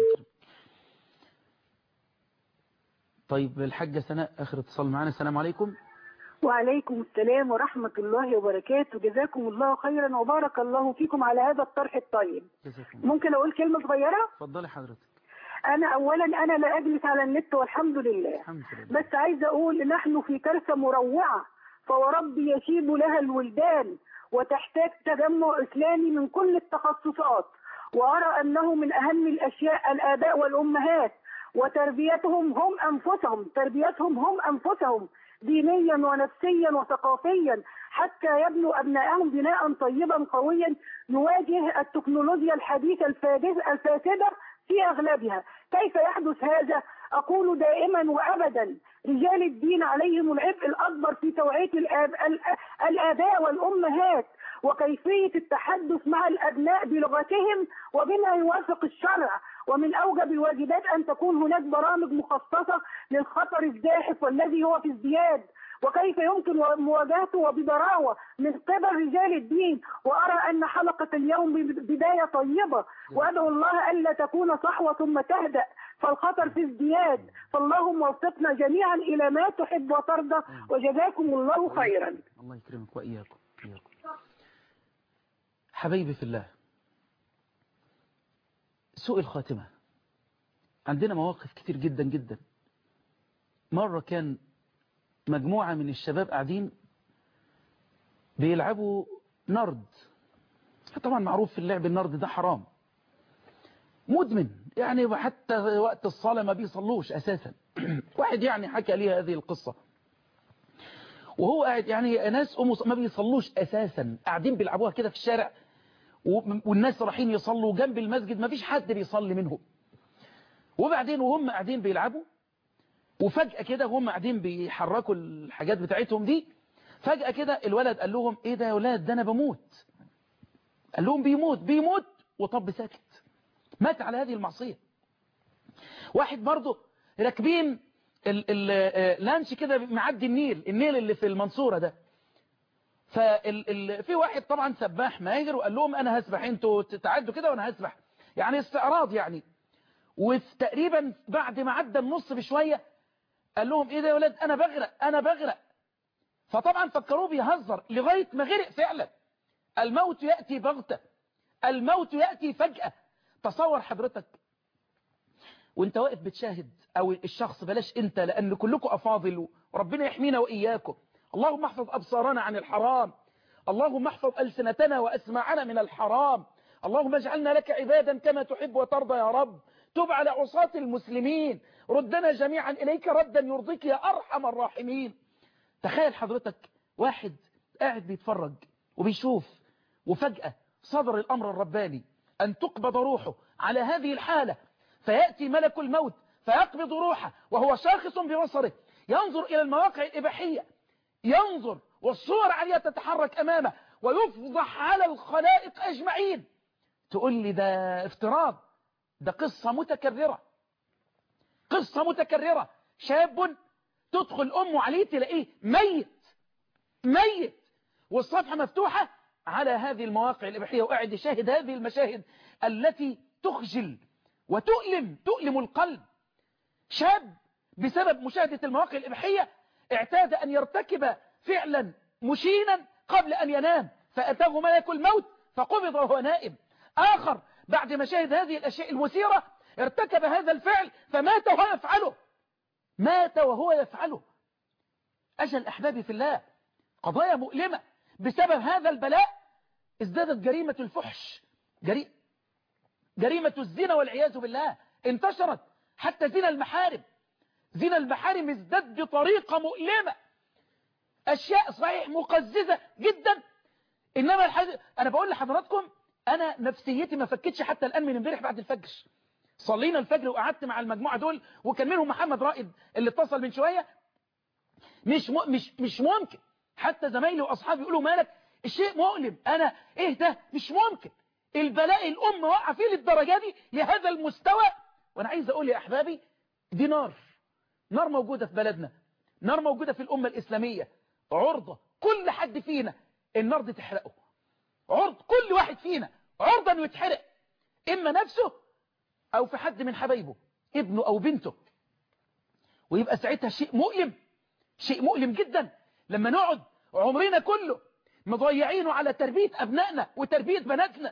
طيب الحاجة سناء آخر اتصال معنا السلام عليكم وعليكم السلام ورحمة الله وبركاته جزاكم الله خيرا وبارك الله فيكم على هذا الطرح الطيب جزاكم الله ممكن أقول كلمة صغيرة اتفضلي حضرتك أنا أولا أنا لا أجلس على النت والحمد لله الحمد لله بس عايزة أقول نحن في كارثة مروعة فوربي يشيب لها الولدان وتحتاج تجمع إسلامي من كل التخصصات وأرى أنه من أهم الأشياء الآباء والأمهات وتربيتهم هم أنفسهم تربيتهم هم أنفسهم دينيا ونفسيا وثقافيا حتى يبنوا أبنائهم بناء طيبا قويا يواجه التكنولوجيا الحديثة الفادس- الفاسدة في أغلبها كيف يحدث هذا؟ أقول دائما وأبدا رجال الدين عليهم العبء الأكبر في توعية الآب... الآ- الآباء والأمهات وكيفية التحدث مع الأبناء بلغتهم وبما يوافق الشرع ومن أوجب الواجبات أن تكون هناك برامج مخصصة للخطر الزاحف والذي هو في ازدياد وكيف يمكن مواجهته وبضراوة من قبل رجال الدين وأرى أن حلقة اليوم بداية طيبة وأدعو الله ألا تكون صحوة ثم تهدأ فالخطر في ازدياد فاللهم وفقنا جميعا إلى ما تحب وترضى وجزاكم الله خيرا الله يكرمك وإياكم إياكم حبيبي في الله سوء الخاتمة عندنا مواقف كتير جدا جدا مرة كان مجموعة من الشباب قاعدين بيلعبوا نرد طبعا معروف في اللعب النرد ده حرام مدمن يعني حتى وقت الصلاة ما بيصلوش أساسا واحد يعني حكى لي هذه القصة وهو قاعد يعني ناس ما بيصلوش أساسا قاعدين بيلعبوها كده في الشارع والناس رايحين يصلوا جنب المسجد ما فيش حد بيصلي منهم وبعدين وهم قاعدين بيلعبوا وفجأة كده وهم قاعدين بيحركوا الحاجات بتاعتهم دي فجأة كده الولد قال لهم ايه ده يا ولاد ده انا بموت قال لهم بيموت بيموت وطب ساكت مات على هذه المعصية واحد برضه راكبين اللانش كده معدي النيل النيل اللي في المنصورة ده ففي واحد طبعا سباح ماهر وقال لهم انا هسبح انتوا تعدوا كده وانا هسبح يعني استعراض يعني وتقريبا بعد ما عدى النص بشوية قال لهم ايه ده يا ولاد انا بغرق انا بغرق فطبعا فكروه بيهزر لغاية ما غرق فعلا الموت يأتي بغتة الموت يأتي فجأة تصور حضرتك وانت واقف بتشاهد او الشخص بلاش انت لان كلكم افاضل وربنا يحمينا واياكم اللهم احفظ ابصارنا عن الحرام اللهم احفظ السنتنا واسماعنا من الحرام اللهم اجعلنا لك عبادا كما تحب وترضى يا رب تب على عصاة المسلمين ردنا جميعا اليك ردا يرضيك يا ارحم الراحمين تخيل حضرتك واحد قاعد بيتفرج وبيشوف وفجأة صدر الامر الرباني ان تقبض روحه على هذه الحالة فيأتي ملك الموت فيقبض روحه وهو شاخص ببصره ينظر إلى المواقع الإباحية ينظر والصور عليها تتحرك أمامه ويفضح على الخلائق أجمعين تقول لي ده افتراض ده قصة متكررة قصة متكررة شاب تدخل أمه عليه تلاقيه ميت ميت والصفحة مفتوحة على هذه المواقع الإباحية وقاعد يشاهد هذه المشاهد التي تخجل وتؤلم تؤلم القلب شاب بسبب مشاهدة المواقع الإباحية اعتاد أن يرتكب فعلا مشينا قبل أن ينام فأتاه ملك الموت فقبض وهو نائم آخر بعد ما شاهد هذه الأشياء المثيرة ارتكب هذا الفعل فمات وهو يفعله مات وهو يفعله أجل أحبابي في الله قضايا مؤلمة بسبب هذا البلاء ازدادت جريمة الفحش جري... جريمة الزنا والعياذ بالله انتشرت حتى زنا المحارم زنا المحارم ازداد بطريقة مؤلمة أشياء صحيح مقززة جدا إنما الحد... أنا بقول لحضراتكم أنا نفسيتي ما فكتش حتى الآن من امبارح بعد الفجر صلينا الفجر وقعدت مع المجموعة دول وكان منهم محمد رائد اللي اتصل من شوية مش م... مش مش ممكن حتى زمايلي وأصحابي يقولوا مالك الشيء مؤلم أنا إيه ده مش ممكن البلاء الأم وقع فيه للدرجة دي لهذا المستوى وأنا عايز أقول يا أحبابي دي نار نار موجودة في بلدنا نار موجودة في الأمة الإسلامية عرضة كل حد فينا النار دي تحرقه عرض كل واحد فينا عرضة انه يتحرق إما نفسه أو في حد من حبايبه ابنه أو بنته ويبقى ساعتها شيء مؤلم شيء مؤلم جدا لما نقعد عمرنا كله مضيعينه على تربية أبنائنا وتربية بناتنا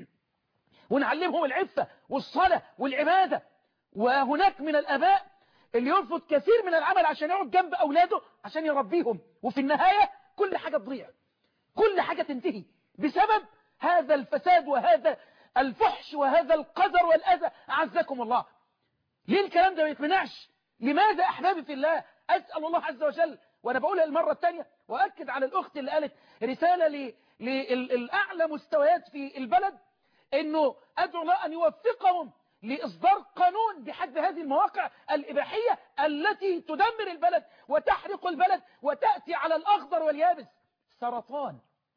ونعلمهم العفة والصلاة والعبادة وهناك من الأباء اللي يرفض كثير من العمل عشان يقعد جنب أولاده عشان يربيهم وفي النهاية كل حاجة تضيع كل حاجة تنتهي بسبب هذا الفساد وهذا الفحش وهذا القدر والأذى أعزكم الله ليه الكلام ده ما يتمنعش لماذا أحبابي في الله أسأل الله عز وجل وأنا بقولها المرة الثانية وأكد على الأخت اللي قالت رسالة للأعلى مستويات في البلد أنه أدعو الله أن يوفقهم لإصدار قانون بحد هذه المواقع الإباحية التي تدمر البلد وتحرق البلد وتأتي على الأخضر واليابس سرطان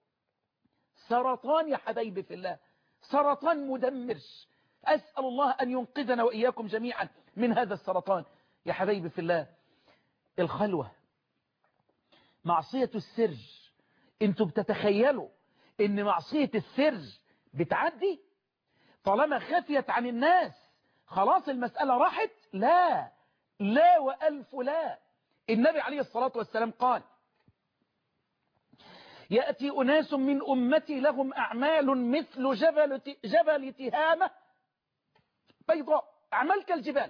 سرطان يا حبايبي في الله سرطان مدمر أسأل الله أن ينقذنا وإياكم جميعا من هذا السرطان يا حبايبي في الله الخلوة معصية السر انتوا بتتخيلوا ان معصية السر بتعدي طالما خفيت عن الناس خلاص المسألة راحت لا لا وألف لا النبي عليه الصلاة والسلام قال يأتي أناس من أمتي لهم أعمال مثل جبل, جبل تهامة بيضاء أعمال كالجبال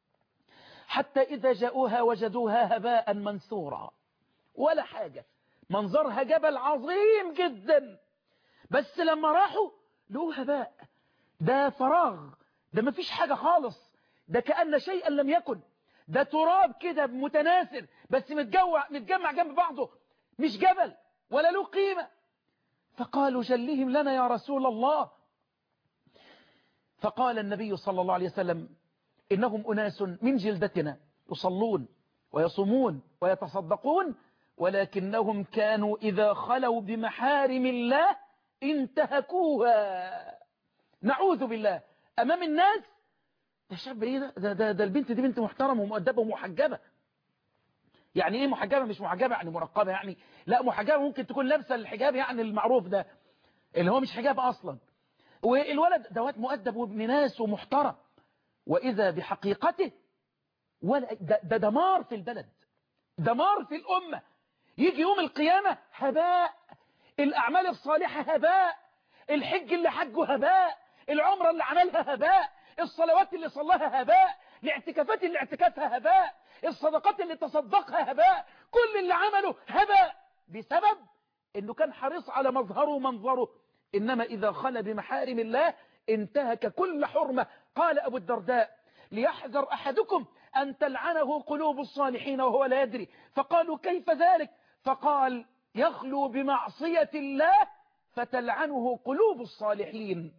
حتى إذا جاءوها وجدوها هباء منثورا ولا حاجة منظرها جبل عظيم جدا بس لما راحوا لقوه هباء ده فراغ ده مفيش حاجة خالص ده كأن شيئا لم يكن ده تراب كده متناثر بس متجوع متجمع جنب بعضه مش جبل ولا له قيمة فقالوا جلهم لنا يا رسول الله فقال النبي صلى الله عليه وسلم إنهم أناس من جلدتنا يصلون ويصومون ويتصدقون ولكنهم كانوا إذا خلوا بمحارم الله انتهكوها نعوذ بالله أمام الناس ده شاب ايه ده ده, ده, ده البنت دي بنت محترمة ومؤدبة ومحجبة يعني ايه محجبة مش محجبة يعني مرقبة يعني لا محجبة ممكن تكون لابسة الحجاب يعني المعروف ده اللي هو مش حجاب أصلا والولد دوات مؤدب وابن ناس ومحترم وإذا بحقيقته ولا ده, ده دمار في البلد دمار في الأمة يجي يوم القيامة هباء الأعمال الصالحة هباء الحج اللي حجه هباء العمرة اللي عملها هباء الصلوات اللي صلاها هباء الاعتكافات اللي اعتكافها هباء الصدقات اللي تصدقها هباء كل اللي عمله هباء بسبب انه كان حريص على مظهره ومنظره انما اذا خل بمحارم الله انتهك كل حرمة قال ابو الدرداء ليحذر احدكم ان تلعنه قلوب الصالحين وهو لا يدري فقالوا كيف ذلك فقال يخلو بمعصية الله فتلعنه قلوب الصالحين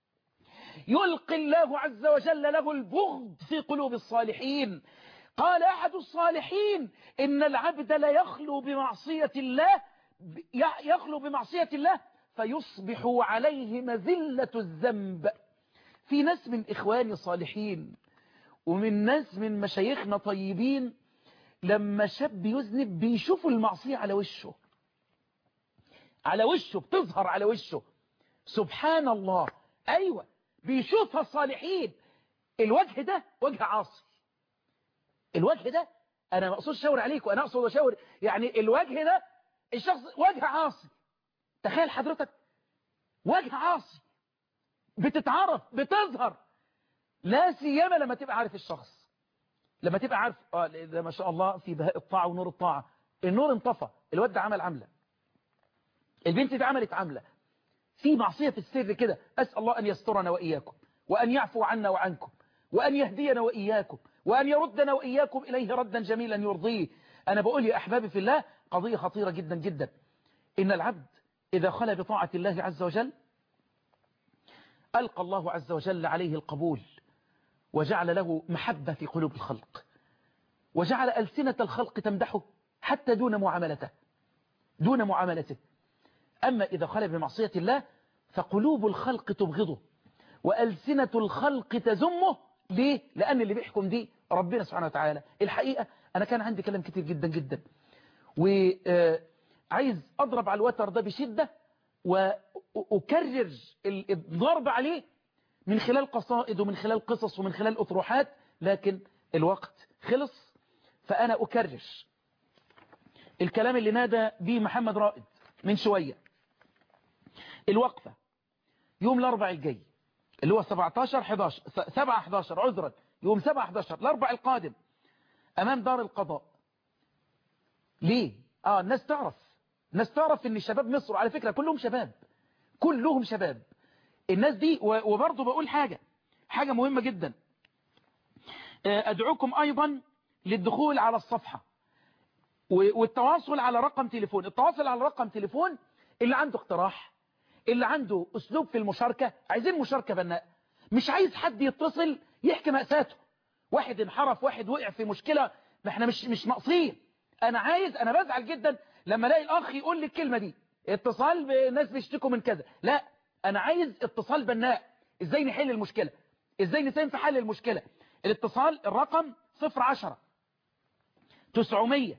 يلقي الله عز وجل له البغض في قلوب الصالحين قال أحد الصالحين إن العبد لا يخلو بمعصية الله يخلو بمعصية الله فيصبح عليه مذلة الذنب في ناس من إخواني صالحين ومن ناس من مشايخنا طيبين لما شاب يذنب بيشوفوا المعصية على وشه على وشه بتظهر على وشه سبحان الله أيوة بيشوفها الصالحين الوجه ده وجه عاصي الوجه ده أنا ما أقصد أشاور عليك وأنا أقصد أشاور يعني الوجه ده الشخص وجه عاصي تخيل حضرتك وجه عاصي بتتعرف بتظهر لا سيما لما تبقى عارف الشخص لما تبقى عارف اه ده ما شاء الله في بهاء الطاعة ونور الطاعة النور انطفى الواد ده عمل عملة البنت دي عملت عملة في معصية في السر كده أسأل الله أن يسترنا وإياكم وأن يعفو عنا وعنكم وأن يهدينا وإياكم وأن يردنا وإياكم إليه ردا جميلا يرضيه أنا بقول يا أحبابي في الله قضية خطيرة جدا جدا إن العبد إذا خلى بطاعة الله عز وجل ألقى الله عز وجل عليه القبول وجعل له محبة في قلوب الخلق وجعل ألسنة الخلق تمدحه حتى دون معاملته دون معاملته أما إذا خلى بمعصية الله فقلوب الخلق تبغضه وألسنة الخلق تزمه ليه؟ لأن اللي بيحكم دي ربنا سبحانه وتعالى الحقيقة أنا كان عندي كلام كتير جدا جدا وعايز أضرب على الوتر ده بشدة وأكرر الضرب عليه من خلال قصائد ومن خلال قصص ومن خلال أطروحات لكن الوقت خلص فأنا أكرر الكلام اللي نادى به محمد رائد من شوية الوقفة يوم الأربع الجاي اللي هو 17 11 7 11 عذرا يوم 7 11 الأربع القادم أمام دار القضاء ليه؟ آه الناس تعرف الناس تعرف ان شباب مصر على فكرة كلهم شباب كلهم شباب الناس دي وبرضه بقول حاجة حاجة مهمة جدا أدعوكم أيضا للدخول على الصفحة والتواصل على رقم تليفون التواصل على رقم تليفون اللي عنده اقتراح اللي عنده أسلوب في المشاركة عايزين مشاركة بناء مش عايز حد يتصل يحكي مأساته واحد انحرف واحد وقع في مشكلة ما احنا مش مش ناقصين انا عايز انا بزعل جدا لما الاقي الاخ يقول لي الكلمة دي اتصال بناس بيشتكوا من كذا لا انا عايز اتصال بناء ازاي نحل المشكلة ازاي نساهم في حل المشكلة الاتصال الرقم 010 900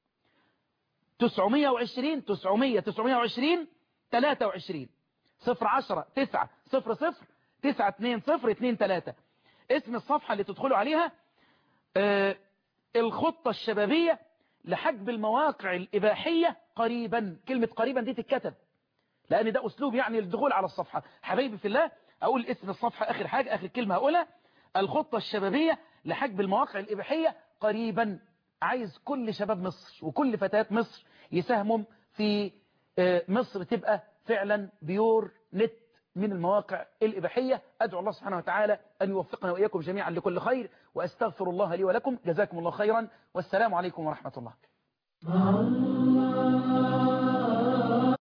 920 900 920 23 010 9 0 0 9 2 0 2 3 اسم الصفحة اللي تدخلوا عليها آه الخطة الشبابية لحجب المواقع الإباحية قريبا كلمة قريبا دي تتكتب لأن ده أسلوب يعني للدخول على الصفحة حبايبي في الله أقول اسم الصفحة آخر حاجة آخر كلمة هقولها الخطة الشبابية لحجب المواقع الإباحية قريبا عايز كل شباب مصر وكل فتاة مصر يساهموا في آه، مصر تبقى فعلا بيور نت من المواقع الإباحية أدعو الله سبحانه وتعالى أن يوفقنا وإياكم جميعا لكل خير وأستغفر الله لي ولكم جزاكم الله خيرا والسلام عليكم ورحمة الله